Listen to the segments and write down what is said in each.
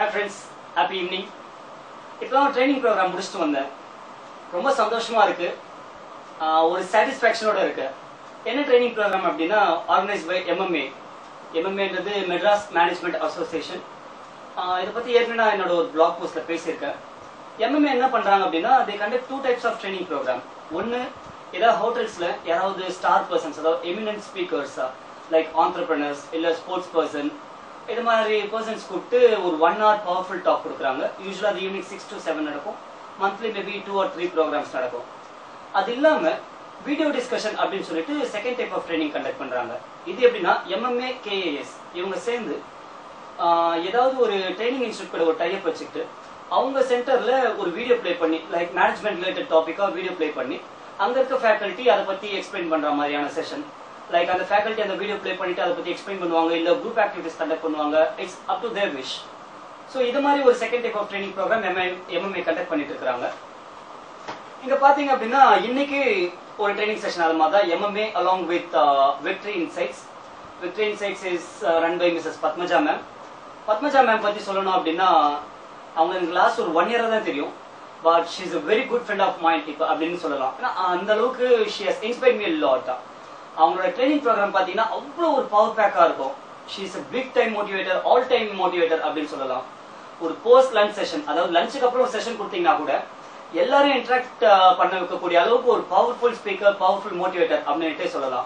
hi friends happy evening இப்போ தான் training program முடிச்சுட்டு வந்தேன் ரொம்ப சந்தோஷமா இருக்கு ஆஹ் ஒரு சாட்டிஸ்ஃபேக்ஷனோட இருக்கு என்ன ட்ரைனிங் ப்ரோக்ராம் அப்படின்னா ஆர்கனைஸ் பை எம்எம்ஏ எம்எம்ஏன்றது மெட்ராஸ் மேனேஜ்மெண்ட் அசோசியேஷன் இதை பற்றி ஏற்கனவே நான் என்னோட ஒரு பிளாக் போஸ்ட்டில் பேசியிருக்கேன் எம்எம்ஏ என்ன பண்ணுறாங்க அப்படின்னா they conduct two types of training programme ஒன்று ஏதாவது ஹோட்டல்ஸில் யாராவது ஸ்டார் பர்சன்ஸ் அதாவது எமினன்ட் ஸ்பீக்கர்ஸா லைக் ஆண்டர்பிரினர்ஸ் இல்லை ஸ்போர்ட்ஸ் பர்சன் இது மாதிரி பர்சன்ஸ் கூப்பிட்டு ஒரு ஒன் ஹவர் பவர்ஃபுல் டாக் கொடுக்குறாங்க யூஸ்வலாக அது ஈவினிங் சிக்ஸ் டு செவன் நடக்கும் monthly maybe two or three programmes நடக்கும் அது இல்லாமல் வீடியோ டிஸ்கஷன் அப்படின்னு சொல்லிட்டு second type of training conduct பண்ணுறாங்க இது எப்படின்னா எம்எம்ஏ கேஏஎஸ் இவங்க சேர்ந்து ஆஹ், ஏதாவது ஒரு ட்ரைனிங் இன்ஸ்டியூட் கூட ஒரு டைப் வச்சுக்கிட்டு அவங்க சென்டர்ல ஒரு வீடியோ ப்ளே பண்ணி லைக் மேனேஜ்மெண்ட் ரிலேட்டட் டாப்பிக்கா வீடியோ ப்ளே பண்ணி அங்க இருக்க ஃபேக்கல்ட்டி அதை பத்தி எக்ஸ்பிளைன் பண்ற மாதிரியான செஷன் லைக் அந்த ஃபேக்கல்ட்டி அந்த வீடியோ ப்ளே பண்ணிட்டு அதை பத்தி எக்ஸ்பிளைன் பண்ணுவாங்க இல்ல குரூப் ஆக்டிவிட்டிஸ் கண்டக்ட் பண்ணுவாங்க it's up to their wish so இது மாதிரி ஒரு second type of training programme MMA conduct பண்ணிட்டு இருக்காங்க இங்க பாத்தீங்க அப்படின்னா இன்னைக்கு ஒரு ட்ரைனிங் செஷன் அது மாதிரி தான் MMA along with Vectri insights Vectri insights is run by Mrs Padmaja ma'am Padmaja ma'am பத்தி சொல்லணும் அப்படின்னா அவங்க எனக்கு லாஸ்ட் ஒரு ஒன் இயரா தான் தெரியும் but she is a very good friend of mind இப்போ அப்படின்னு சொல்லலாம் ஏன்னா அந்த அளவுக்கு she has inspire me lot அவங்களோட ட்ரைனிங் ப்ரோக்ராம் பார்த்தீங்கன்னா அவ்வளோ ஒரு பவர் பேக்காக இருக்கும் she is a big time motivator all time motivator அப்படின்னு சொல்லலாம் ஒரு போஸ்ட் லஞ்ச் செஷன் அதாவது லஞ்சுக்கு அப்புறம் ஒரு செஷன் கொடுத்தீங்கன்னா கூட எல்லாரும் இன்ட்ராக்ட் பண்ண வைக்கக்கூடிய அளவுக்கு ஒரு பவர்ஃபுல் ஸ்பீக்கர் பவர்ஃபுல் மோட்டிவேட்டர் அப்படின்ட்டே சொல்லலாம்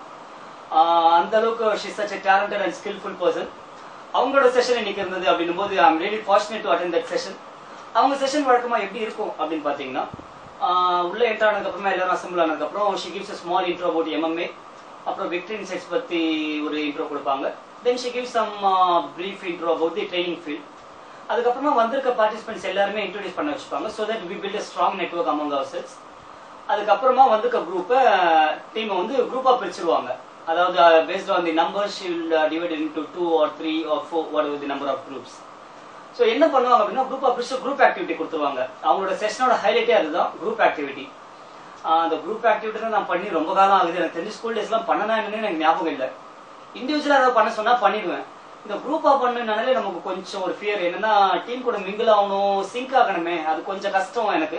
ஆஹ் அந்த அளவுக்கு she such a talented and skillful person அவங்களோட செஷன் இன்னைக்கு இருந்தது அப்படின்னும் போது I'm really fortunate to attend that session அவங்க செஷன் வழக்கமா எப்படி இருக்கும் அப்படின்னு பார்த்தீங்கன்னா ஆஹ் உள்ள என்டர் ஆனதுக்கு அப்புறமா எல்லாரும் அசம்பிள் ஆனதுக்கு அப்புறம் she gives a small intro about MMA அப்புறம் விக்டரி இன்சைட்ஸ் பத்தி ஒரு இன்ட்ரோ கொடுப்பாங்க then she gives some brief intro about the training field அதுக்கப்புறமா வந்திருக்க பார்ட்டிசிபென்ட்ஸ் எல்லாருமே இன்ட்ரோடியூஸ் பண்ண வச்சுப்பாங்க so that we build a strong network among ourselves அதுக்கப்புறமா வந்திருக்க குரூப்பை டீமை வந்து குரூப்பா பிரிச்சிருவாங்க அதாவது based on the number she'll divide into two or three or four what the number of groups so என்ன பண்ணுவாங்க அப்படின்னா குரூப் பிரிச்சு குரூப் ஆக்டிவிட்டி கொடுத்துருவாங்க அவங்களோட செஷனோட ஹைலைட்டே அதுதான் குரூப் ஆக்டிவிட்டி அந்த குரூப் ஆக்டிவிட்டி நான் பண்ணி ரொம்ப காலம் ஆகுது எனக்கு தெரிஞ்சு ஸ்கூல் டேஸ்லாம் பண்ணனா என்னன்னு எனக்கு ஞாபகம் இல்லை இண்டிவிஜுவலாக ஏதாவது பண்ண சொன்னா பண்ணிடுவேன் இந்த குரூப்பா பண்ணுனாலே நமக்கு கொஞ்சம் ஒரு ஃபியர் என்னன்னா டீம் கூட மிங்கிள் ஆகணும் சிங்க் ஆகணுமே அது கொஞ்சம் கஷ்டம் எனக்கு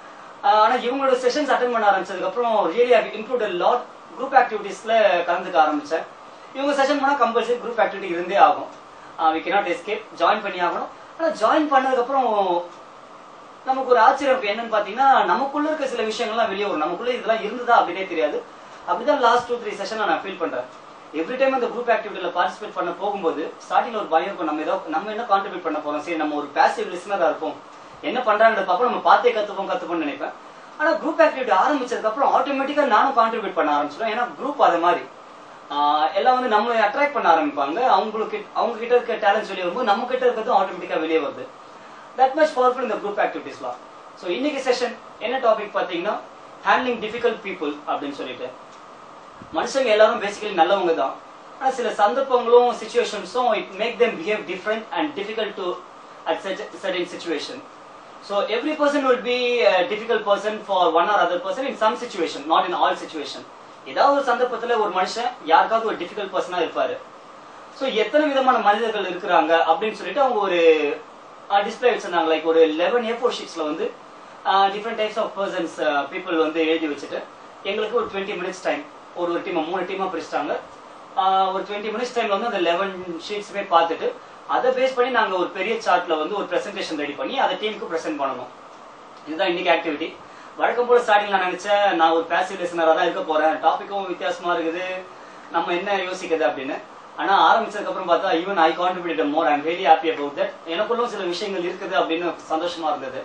ஆஹ் ஆனா இவங்களோட செஷன்ஸ் அட்டன் பண்ண ஆரம்பிச்சதுக்கு அப்புறம் really I include lot group ஆக்டிவிட்டீஸ்ல கலந்துக்க ஆரம்பிச்சேன் இவங்க செஷன் போனா கம்பல்சரி குரூப் ஆக்டிவிட்டி இருந்தே ஆகும் வி cannot எஸ்கேப் ஜாயின் பண்ணி ஆகணும் ஆனா ஜாயின் பண்ணதுக்கு அப்புறம் நமக்கு ஒரு ஆச்சரியம் இருக்கு என்னன்னு பாத்தீங்கன்னா நமக்குள்ள இருக்க சில விஷயங்கள்லாம் வெளியே வரும் நமக்குள்ள இதெல்லாம் இருந்ததா அப்படின்னே தெரியாது அப்படிதான் லாஸ்ட் டூ த்ரீ செஷன் நான் ஃபீல் பண்றேன் எவ்ரி டைம் அந்த குரூப் ஆக்டிவிட்டியில பார்ட்டிசிபேட் பண்ண போகும்போது ஸ்டார்டிங்ல ஒரு பயம் இருக்கும் நம்ம ஏதோ நம்ம என்ன கான்ட்ரிபியூட் பண்ண போறோம் சரி நம்ம ஒரு பேசிவ் லிசனரா இருப்போம் என்ன பண்றாங்கன்னு பார்ப்போம் நம்ம பார்த்தே கத்துப்போம் கத்துப்போம்னு நினைப்பேன் ஆனா குரூப் ஆக்டிவிட்டி ஆரம்பிச்சதுக்கு அப்புறம் ஆட்டோமேட்டிக்கா நானும் கான்ட்ரிபியூட் பண்ண ஆரம்பிச்சிடும் ஏன்னா குரூப் அது மாதிரி ஆஹ் எல்லாம் வந்து நம்மளை அட்ராக்ட் பண்ண ஆரம்பிப்பாங்க அவங்களுக்கு அவங்க கிட்ட இருக்க டேலண்ட்ஸ் வெளியே வரும்போது நம்ம கிட்ட இருக்கிறதும் ஆட்டோமேட்டிக்கா வெளியே வருது தட் மச் பவர்ஃபுல் இந்த குரூப் ஆக்டிவிட்டிஸ்லாம் ஸோ இன்னைக்கு செஷன் என்ன டாபிக் பார்த்தீங்கன்னா ஹேண்ட்லிங் டிஃபிகல்ட் பீப்புள் அப்படின்னு சொல்லிட்டு மனுஷங்க எல்லாரும் பேசிக்கலி நல்லவங்க தான் ஆனால் சில சந்தர்ப்பங்களும் சுச்சுவேஷன்ஸும் it make them behave different and difficult to at certain situation so every person will be difficult person for one or other person in some situation not in all situation ஏதாவது ஒரு சந்தர்ப்பத்தில் ஒரு மனுஷன் யாருக்காவது ஒரு டிஃபிகல்ட் பர்சனாக இருப்பாரு so எத்தனை விதமான மனிதர்கள் இருக்கிறாங்க அப்படின்னு சொல்லிட்டு அவங்க ஒரு டிஸ்பிளே வச்சிருந்தாங்க லைக் ஒரு லெவன் ஏ ஃபோர் ஷீட்ஸில் வந்து different types of persons people வந்து எழுதி வச்சுட்டு எங்களுக்கு ஒரு டுவெண்ட்டி மினிட்ஸ் டைம் ஒரு ஒரு டீமை மூணு டீமாக பிரிச்சிட்டாங்க ஆஹ் ஒரு டுவெண்ட்டி மினிட்ஸ் டைம்ல வந்து அந்த லெவன் ஷீட்ஸுமே பார்த்துட்டு அதை பேஸ் பண்ணி நாங்கள் ஒரு பெரிய சார்ட்ல வந்து ஒரு ப்ரெசன்டேஷன் ரெடி பண்ணி அதை டீமுக்கு ப்ரெசென்ட் பண்ணணும் இதுதான் இன்னைக்கு ஆக்டிவிட்டி வழக்கம் போல ஸ்டார்டிங் நான் நினைச்சேன் நான் ஒரு பேசிவ் லிசனராக தான் இருக்க போறேன் டாபிக்கும் வித்தியாசமா இருக்குது நம்ம என்ன யோசிக்கிறது அப்படின்னு ஆனா ஆரம்பிச்சதுக்கு அப்புறம் பார்த்தா even I contribute more I'm very happy about that எனக்குள்ளும் சில விஷயங்கள் இருக்குது அப்படின்னு சந்தோஷமா இருந்தது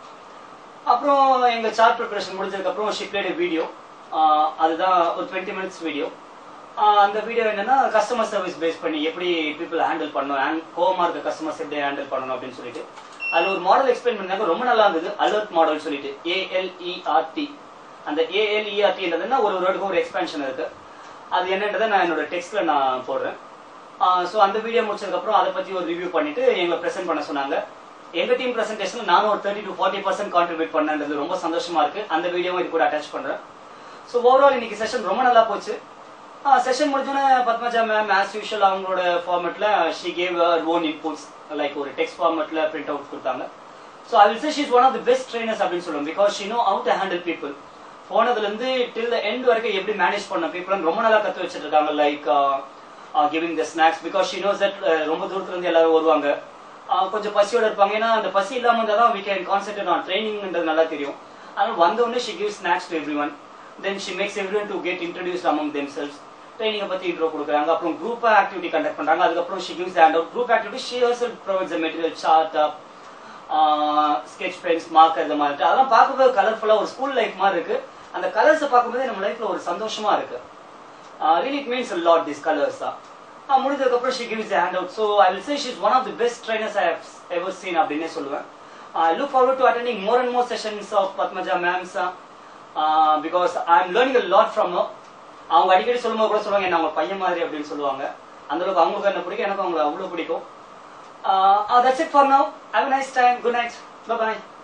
அப்புறம் எங்க சார்ட் ப்ரிப்பரேஷன் முடிஞ்சதுக்கு அப்புறம் ஷி பிளேட் வீடியோ அதுதான் ஒரு டுவெண்ட்டி மினிட்ஸ் வீடியோ அந்த வீடியோ என்னன்னா கஸ்டமர் சர்வீஸ் பேஸ் பண்ணி எப்படி பீப்புள் ஹேண்டில் பண்ணணும் கோவமா இருக்க கஸ்டமர்ஸ் எப்படி ஹேண்டில் பண்ணணும் அப்படின்னு சொல்லிட்டு அதுல ஒரு மாடல் எக்ஸ்பிளைன் பண்ணாங்க ரொம்ப நல்லா இருந்தது அலர்ட் மாடல் சொல்லிட்டு ஏஎல்இஆர்டி அந்த ஏஎல்இஆர்டின்றதுன்னா ஒரு வேர்டுக்கு ஒரு எக்ஸ்பென்ஷன் இருக்கு அது என்னன்றதை நான் என்னோட டெக்ஸ்ட்ல நான் போடுறேன் ஸோ அந்த வீடியோ முடிச்சதுக்கு அப்புறம் அதை பத்தி ஒரு ரிவ்யூ பண்ணிட்டு எங்களை ப்ரெசென்ட் பண்ண சொன்னாங்க எங்க டீம் ப்ரெசென்டேஷன் நானும் ஒரு thirty to forty percent contribute பண்ணது ரொம்ப சந்தோஷமா இருக்கு அந்த வீடியோவும் இது கூட அட்டாச் பண்றேன் ஸோ ஓவரால் இன்னைக்கு செஷன் ரொம்ப நல்லா போச்சு செஷன் முடிஞ்சோன்னே பத்மஜா மேம் ஆஸ் யூஷுவல் அவங்களோட ஃபார்மேட்ல she gave own inputs like ஒரு டெக்ஸ்ட் ஃபார்மேட்ல பிரிண்ட் அவுட் கொடுத்தாங்க so I will say she's one of the best trainers அப்படின்னு சொல்லுவோம் because she know how to handle people போனதுலேருந்து டில் த எண்ட் வரைக்கும் எப்படி மேனேஜ் பண்ண பீப்புள் ரொம்ப நல்லா கற்று வச்சுட்டு இருக்காங்க like giving the snacks because she knows that ரொம்ப தூரத்துல இருந்து எல்லாரும் வருவாங்க Uh, கொஞ்சம் பசியோட இருப்பாங்க ஏன்னா அந்த பசி இல்லாம இருந்தால் தான் வி கேன் கான்சென்ட்ரேட் ஆன் ட்ரைனிங்ன்றது நல்லா தெரியும் அதனால வந்த உடனே she give snacks to every one then she makes every one to get introduce among them selves ட்ரைனிங்கை பத்தி இன்ட்ரோ கொடுக்குறாங்க அப்புறம் குரூப் ஆக்டிவிட்டி கண்டக்ட் பண்றாங்க அதுக்கப்புறம் she gives hand out group activity she herself provides material chart up sketch pens marker இந்த மாதிரி அதெல்லாம் பார்க்கும்போது கலர்ஃபுல்லா ஒரு ஸ்கூல் லைஃப் மாதிரி இருக்கு அந்த கலர்ஸை பார்க்கும்போது நம்ம லைஃப்ல ஒரு சந்தோஷமா இருக்கு really it means lot this colours தான் ஆஹ் முடிஞ்சதுக்கு அப்புறம் she gives hand out so I will say she is one of the best trainers I have ever seen அப்படின்னே சொல்லுவேன் I look forward to attending more and more sessions of Padmaja ma'am's because I am learning a lot from அவங்க அடிக்கடி சொல்லும்போது கூட சொல்லுவாங்க என்ன அவங்க பையன் மாதிரி அப்படின்னு சொல்லுவாங்க அந்த அளவுக்கு அவங்களுக்கு என்ன பிடிக்கும் எனக்கு அவங்களை அவ்வளோ பிடிக்கும் that's it for now have nice time good night bye